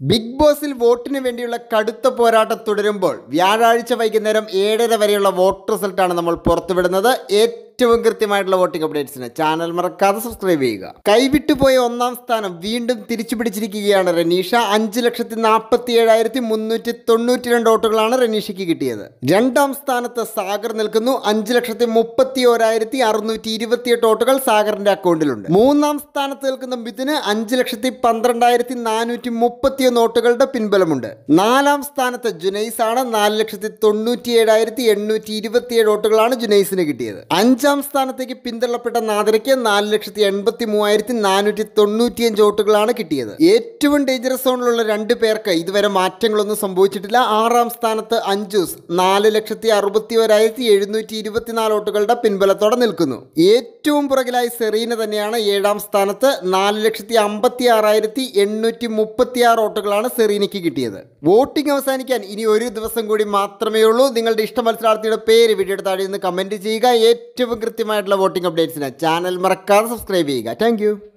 big ബോസിൽ വോട്ടിന് വേണ്ടിയുള്ള കടുത്ത പോരാട്ടം തുടരുമ്പോൾ വ്യാഴാഴ്ച വൈകുന്നേരം ഏഴര വരെയുള്ള വോട്ട് റിസൾട്ടാണ് നമ്മൾ പുറത്തുവിടുന്നത് ഏറ്റവും കൃത്യമായിട്ടുള്ള വോട്ടിംഗ് അപ്ഡേറ്റ്സിന് ചാനൽ മറക്കാതെ സബ്സ്ക്രൈബ് ചെയ്യുക കൈവിട്ടുപോയ ഒന്നാം സ്ഥാനം വീണ്ടും തിരിച്ചു പിടിച്ചിരിക്കുകയാണ് റനീഷ അഞ്ച് ലക്ഷത്തി നാൽപ്പത്തി ഏഴായിരത്തി മുന്നൂറ്റി തൊണ്ണൂറ്റി രണ്ട് വോട്ടുകളാണ് റനീഷയ്ക്ക് കിട്ടിയത് രണ്ടാം സ്ഥാനത്ത് സാഗർ നിൽക്കുന്നു അഞ്ച് ലക്ഷത്തി മുപ്പത്തി ഓരായിരത്തി അറുന്നൂറ്റി ഇരുപത്തിയെട്ട് വോട്ടുകൾ സാഗറിന്റെ അക്കൗണ്ടിലുണ്ട് മൂന്നാം സ്ഥാനത്ത് നിൽക്കുന്ന മിഥുന് അഞ്ച് ലക്ഷത്തി പന്ത്രണ്ടായിരത്തി നാനൂറ്റി മുപ്പത്തി നോട്ടുകളുടെ പിൻബലമുണ്ട് നാലാം സ്ഥാനത്ത് ജുനൈസ് ആണ് നാല് ലക്ഷത്തി തൊണ്ണൂറ്റി ഏഴായിരത്തി എണ്ണൂറ്റി ഇരുപത്തിയേഴ് വോട്ടുകളാണ് ജുനൈസിന് കിട്ടിയത് അഞ്ചാം സ്ഥാനത്തേക്ക് പിന്തള്ളപ്പെട്ട നാദരയ്ക്ക് നാല് ലക്ഷത്തി എൺപത്തി മൂവായിരത്തി നാനൂറ്റി തൊണ്ണൂറ്റിയഞ്ച് വോട്ടുകളാണ് കിട്ടിയത് ഏറ്റവും ഡേഞ്ചറസ് സോണിലുള്ള രണ്ട് പേർക്ക് ഇതുവരെ മാറ്റങ്ങളൊന്നും സംഭവിച്ചിട്ടില്ല ആറാം സ്ഥാനത്ത് അഞ്ജൂസ് നാല് ലക്ഷത്തി അറുപത്തി ഒരായിരത്തി എഴുന്നൂറ്റി ഇരുപത്തിനാല് വോട്ടുകളുടെ പിൻബലത്തോടെ നിൽക്കുന്നു ഏറ്റവും പുറകിലായി സെറീന തന്നെയാണ് ഏഴാം സ്ഥാനത്ത് നാല് ലക്ഷത്തി അമ്പത്തി ആറായിരത്തി എണ്ണൂറ്റി മുപ്പത്തി ആറ് വോട്ടുകളാണ് സെറീനയ്ക്ക് കിട്ടിയത് വോട്ടിംഗ് അവസാനിക്കാൻ ഇനി ഒരു ദിവസം കൂടി മാത്രമേ ഉള്ളൂ നിങ്ങളുടെ ഇഷ്ട മത്സരാർത്ഥിയുടെ പേര് വീഡിയോയുടെ താഴെ നിന്ന് കമൻറ്റ് ചെയ്യുക ഏറ്റവും കൃത്യമായിട്ടുള്ള വോട്ടിംഗ് അപ്ഡേറ്റ്സിന് ചാനൽ മറക്കാതെ സബ്സ്ക്രൈബ് ചെയ്യുക താങ്ക്